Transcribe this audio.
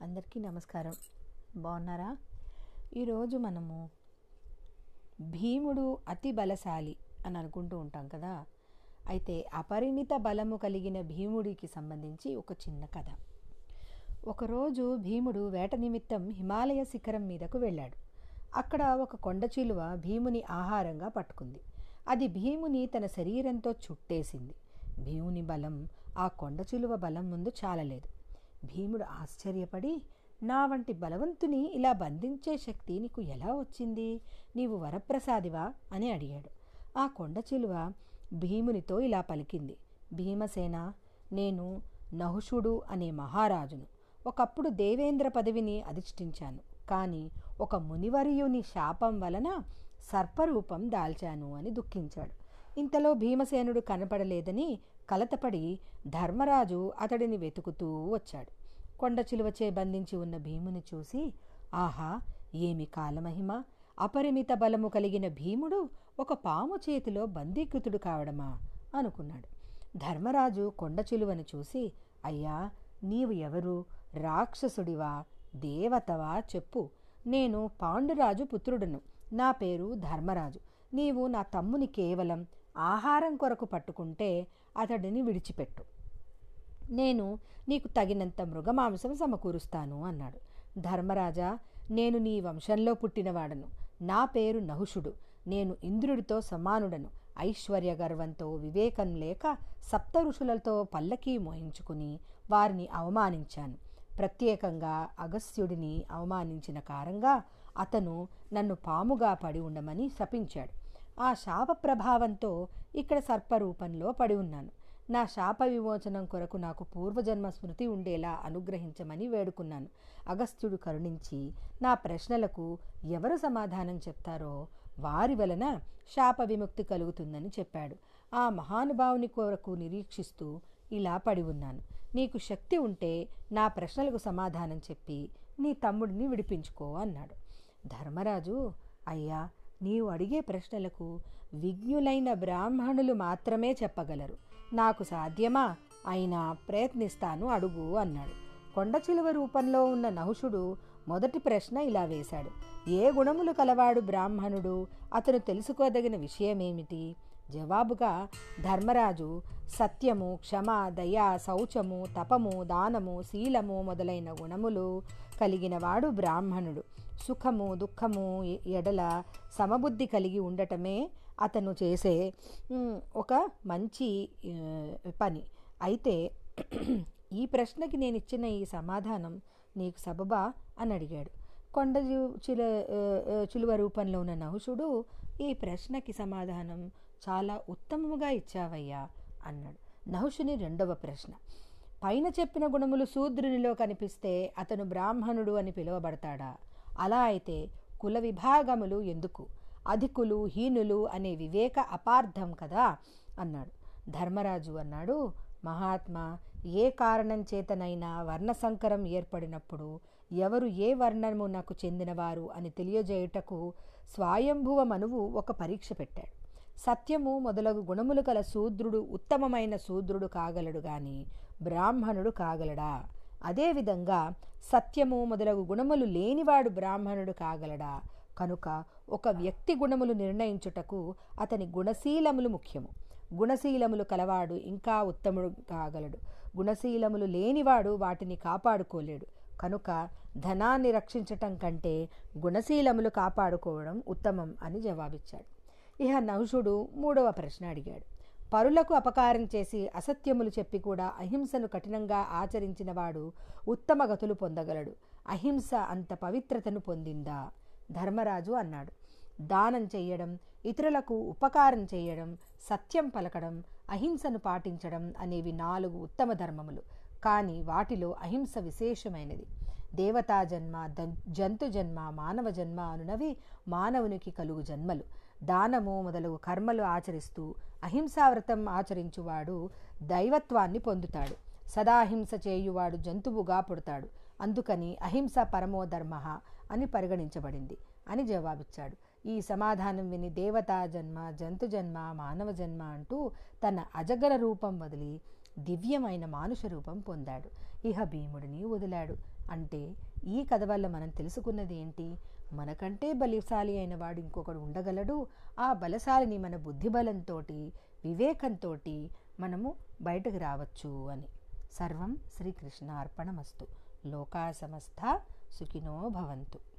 అందరికీ నమస్కారం బాగున్నారా ఈరోజు మనము భీముడు అతి బలశాలి అని అనుకుంటూ ఉంటాం కదా అయితే అపరిమిత బలము కలిగిన భీముడికి సంబంధించి ఒక చిన్న కథ ఒకరోజు భీముడు వేట నిమిత్తం హిమాలయ శిఖరం మీదకు వెళ్ళాడు అక్కడ ఒక కొండ చిలువ భీముని ఆహారంగా పట్టుకుంది అది భీముని తన శరీరంతో చుట్టేసింది భీముని బలం ఆ కొండ చిలువ బలం ముందు చాలలేదు భీముడు ఆశ్చర్యపడి నా వంటి బలవంతుని ఇలా బంధించే శక్తి నీకు ఎలా వచ్చింది నీవు వరప్రసాదివా అని అడిగాడు ఆ కొండ చిలువ భీమునితో ఇలా పలికింది భీమసేన నేను నహుషుడు అనే మహారాజును ఒకప్పుడు దేవేంద్ర పదవిని అధిష్ఠించాను కానీ ఒక మునివర్యుని శాపం వలన సర్పరూపం దాల్చాను అని దుఃఖించాడు ఇంతలో భీమసేనుడు కనపడలేదని కలతపడి ధర్మరాజు అతడిని వెతుకుతూ వచ్చాడు కొండ చిలువచే బంధించి ఉన్న భీముని చూసి ఆహా ఏమి కాలమహిమ అపరిమిత బలము కలిగిన భీముడు ఒక పాము చేతిలో బందీకృతుడు కావడమా అనుకున్నాడు ధర్మరాజు కొండ చిలువను చూసి అయ్యా నీవు ఎవరు రాక్షసుడివా దేవతవా చెప్పు నేను పాండురాజు పుత్రుడను నా పేరు ధర్మరాజు నీవు నా తమ్ముని కేవలం ఆహారం కొరకు పట్టుకుంటే అతడిని విడిచిపెట్టు నేను నీకు తగినంత మృగమాంసం సమకూరుస్తాను అన్నాడు ధర్మరాజా నేను నీ వంశంలో పుట్టినవాడను నా పేరు నహుషుడు నేను ఇంద్రుడితో సమానుడను ఐశ్వర్య గర్వంతో వివేకం లేక సప్త ఋషులతో పల్లకీ మోహించుకుని వారిని అవమానించాను ప్రత్యేకంగా అగస్త్యుడిని అవమానించిన కారంగా అతను నన్ను పాముగా పడి ఉండమని శపించాడు ఆ శాప ప్రభావంతో ఇక్కడ సర్పరూపంలో పడి ఉన్నాను నా శాప విమోచనం కొరకు నాకు పూర్వజన్మ స్మృతి ఉండేలా అనుగ్రహించమని వేడుకున్నాను అగస్త్యుడు కరుణించి నా ప్రశ్నలకు ఎవరు సమాధానం చెప్తారో వారి వలన శాప విముక్తి కలుగుతుందని చెప్పాడు ఆ మహానుభావుని కొరకు నిరీక్షిస్తూ ఇలా పడి ఉన్నాను నీకు శక్తి ఉంటే నా ప్రశ్నలకు సమాధానం చెప్పి నీ తమ్ముడిని విడిపించుకో అన్నాడు ధర్మరాజు అయ్యా నీవు అడిగే ప్రశ్నలకు విజ్ఞులైన బ్రాహ్మణులు మాత్రమే చెప్పగలరు నాకు సాధ్యమా అయినా ప్రయత్నిస్తాను అడుగు అన్నాడు కొండ చిలువ రూపంలో ఉన్న నహుషుడు మొదటి ప్రశ్న ఇలా వేశాడు ఏ గుణములు కలవాడు బ్రాహ్మణుడు అతను తెలుసుకోదగిన విషయమేమిటి జవాబుగా ధర్మరాజు సత్యము క్షమ దయ శౌచము తపము దానము శీలము మొదలైన గుణములు కలిగినవాడు బ్రాహ్మణుడు సుఖము దుఃఖము ఎడల సమబుద్ధి కలిగి ఉండటమే అతను చేసే ఒక మంచి పని అయితే ఈ ప్రశ్నకి నేను ఇచ్చిన ఈ సమాధానం నీకు సబబా అని అడిగాడు కొండ చిల చిలువ రూపంలో ఉన్న నహుషుడు ఈ ప్రశ్నకి సమాధానం చాలా ఉత్తమముగా ఇచ్చావయ్యా అన్నాడు నహుషుని రెండవ ప్రశ్న పైన చెప్పిన గుణములు శూద్రునిలో కనిపిస్తే అతను బ్రాహ్మణుడు అని పిలువబడతాడా అలా అయితే కుల విభాగములు ఎందుకు అధికులు హీనులు అనే వివేక అపార్థం కదా అన్నాడు ధర్మరాజు అన్నాడు మహాత్మా ఏ కారణం చేతనైనా వర్ణసంకరం ఏర్పడినప్పుడు ఎవరు ఏ వర్ణము నాకు చెందినవారు అని తెలియజేయుటకు స్వయంభువ మనువు ఒక పరీక్ష పెట్టాడు సత్యము మొదలగు గుణములు కల శూద్రుడు ఉత్తమమైన శూద్రుడు కాగలడు గాని బ్రాహ్మణుడు కాగలడా అదేవిధంగా సత్యము మొదలగు గుణములు లేనివాడు బ్రాహ్మణుడు కాగలడా కనుక ఒక వ్యక్తి గుణములు నిర్ణయించుటకు అతని గుణశీలములు ముఖ్యము గుణశీలములు కలవాడు ఇంకా ఉత్తముడు కాగలడు గుణశీలములు లేనివాడు వాటిని కాపాడుకోలేడు కనుక ధనాన్ని రక్షించటం కంటే గుణశీలములు కాపాడుకోవడం ఉత్తమం అని జవాబిచ్చాడు ఇహ నహుషుడు మూడవ ప్రశ్న అడిగాడు పరులకు అపకారం చేసి అసత్యములు చెప్పి కూడా అహింసను కఠినంగా ఆచరించిన వాడు ఉత్తమ గతులు పొందగలడు అహింస అంత పవిత్రతను పొందిందా ధర్మరాజు అన్నాడు దానం చేయడం ఇతరులకు ఉపకారం చేయడం సత్యం పలకడం అహింసను పాటించడం అనేవి నాలుగు ఉత్తమ ధర్మములు కానీ వాటిలో అహింస విశేషమైనది దేవతా జన్మ జంతు జన్మ మానవ జన్మ అనునవి మానవునికి కలుగు జన్మలు దానము మొదలగు కర్మలు ఆచరిస్తూ అహింసావ్రతం ఆచరించువాడు దైవత్వాన్ని పొందుతాడు సదాహింస చేయువాడు జంతువుగా పుడతాడు అందుకని అహింస పరమో ధర్మ అని పరిగణించబడింది అని జవాబిచ్చాడు ఈ సమాధానం విని దేవతా జన్మ జంతు జన్మ మానవ జన్మ అంటూ తన అజగర రూపం వదిలి దివ్యమైన మానుష రూపం పొందాడు ఇహ భీముడిని వదిలాడు అంటే ఈ కథ వల్ల మనం తెలుసుకున్నది ఏంటి మనకంటే బలిశాలి అయిన వాడు ఇంకొకడు ఉండగలడు ఆ బలశాలిని మన బుద్ధిబలంతో వివేకంతో మనము బయటకు రావచ్చు అని సర్వం శ్రీకృష్ణ అర్పణమస్తు లోకా సమస్త సుఖినో భవంతు